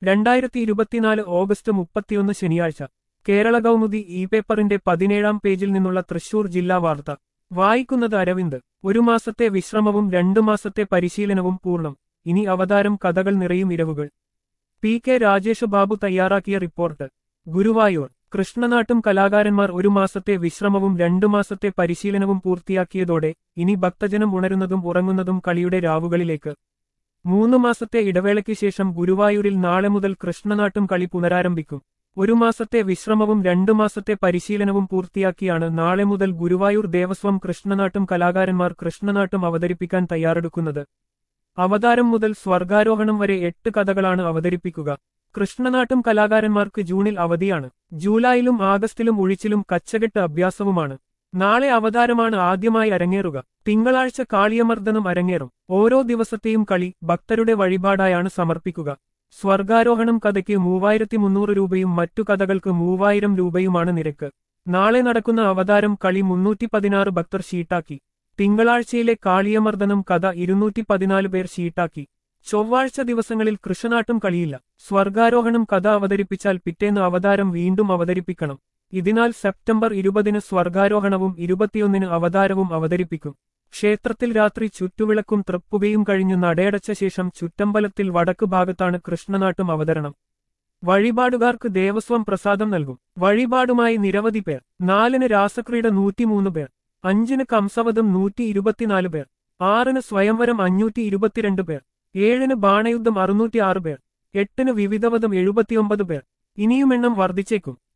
രണ്ടായിരത്തി ഇരുപത്തിനാല് ഓഗസ്റ്റ് മുപ്പത്തിയൊന്ന് ശനിയാഴ്ച കേരള കൗമുദി ഇ പേപ്പറിന്റെ പതിനേഴാം പേജിൽ നിന്നുള്ള തൃശൂർ ജില്ലാ വാർത്ത വായിക്കുന്നത് അരവിന്ദ് ഒരു മാസത്തെ വിശ്രമവും രണ്ടു മാസത്തെ പരിശീലനവും പൂർണ്ണം ഇനി അവതാരം കഥകൾ നിറയും ഇരവുകൾ പി കെ രാജേഷ് ബാബു തയ്യാറാക്കിയ റിപ്പോർട്ട് ഗുരുവായൂർ കൃഷ്ണനാട്ടും കലാകാരന്മാർ ഒരു മാസത്തെ വിശ്രമവും രണ്ടു മാസത്തെ പരിശീലനവും പൂർത്തിയാക്കിയതോടെ ഇനി ഭക്തജനം ഉണരുന്നതും ഉറങ്ങുന്നതും കളിയുടെ രാവുകളിലേക്ക് മൂന്ന് മാസത്തെ ഇടവേളയ്ക്ക് ശേഷം ഗുരുവായൂരിൽ നാളെ മുതൽ കൃഷ്ണനാട്ടും കളി പുനരാരംഭിക്കും ഒരു മാസത്തെ വിശ്രമവും രണ്ടു മാസത്തെ പരിശീലനവും പൂർത്തിയാക്കിയാണ് നാളെ മുതൽ ഗുരുവായൂർ ദേവസ്വം കൃഷ്ണനാട്ടും കലാകാരന്മാർ കൃഷ്ണനാട്ടും അവതരിപ്പിക്കാൻ തയ്യാറെടുക്കുന്നത് അവതാരം മുതൽ സ്വർഗാരോഹണം വരെ എട്ട് കഥകളാണ് അവതരിപ്പിക്കുക കൃഷ്ണനാട്ടും കലാകാരന്മാർക്ക് ജൂണിൽ അവധിയാണ് ജൂലൈയിലും ആഗസ്റ്റിലും ഒഴിച്ചിലും കച്ചകെട്ട് അഭ്യാസവുമാണ് നാളെ അവതാരമാണ് ആദ്യമായി അരങ്ങേറുക തിങ്കളാഴ്ച കാളിയമർദ്ദനം അരങ്ങേറും ഓരോ ദിവസത്തെയും കളി ഭക്തരുടെ വഴിപാടായാണ് സമർപ്പിക്കുക സ്വർഗാരോഹണം കഥയ്ക്ക് മൂവായിരത്തി മുന്നൂറ് രൂപയും മറ്റു കഥകൾക്ക് മൂവായിരം രൂപയുമാണ് നിരക്ക് നാളെ നടക്കുന്ന അവതാരം കളി മുന്നൂറ്റി പതിനാറ് ഭക്തർ ഷീട്ടാക്കി തിങ്കളാഴ്ചയിലെ കാളിയമർദ്ദനം കഥ ഇരുന്നൂറ്റി പതിനാല് പേർ ഷീട്ടാക്കി ചൊവ്വാഴ്ച ദിവസങ്ങളിൽ കൃഷ്ണനാട്ടും കളിയില്ല സ്വർഗാരോഹണം കഥ അവതരിപ്പിച്ചാൽ പിറ്റേന്ന് അവതാരം വീണ്ടും അവതരിപ്പിക്കണം ഇതിനാൽ സെപ്റ്റംബർ ഇരുപതിന് സ്വർഗാരോഹണവും ഇരുപത്തിയൊന്നിന് അവതാരവും അവതരിപ്പിക്കും ക്ഷേത്രത്തിൽ രാത്രി ചുറ്റുവിളക്കും തൃപ്പുകയും കഴിഞ്ഞ് നടയടച്ച ശേഷം ചുറ്റമ്പലത്തിൽ വടക്ക് ഭാഗത്താണ് കൃഷ്ണനാട്ടും അവതരണം വഴിപാടുകാർക്ക് ദേവസ്വം പ്രസാദം നൽകും വഴിപാടുമായി നിരവധി പേർ നാലിന് രാസക്രീഡ നൂറ്റിമൂന്ന് പേർ അഞ്ചിന് കംസവധം നൂറ്റി ഇരുപത്തിനാല് പേർ ആറിന് സ്വയംവരം അഞ്ഞൂറ്റി ഇരുപത്തിരണ്ട് പേർ ഏഴിന് ബാണയുദ്ധം അറുന്നൂറ്റി ആറ് പേർ എട്ടിന് വിവിധവധം എഴുപത്തിയൊമ്പത് പേർ ഇനിയും എണ്ണം വർദ്ധിച്ചേക്കും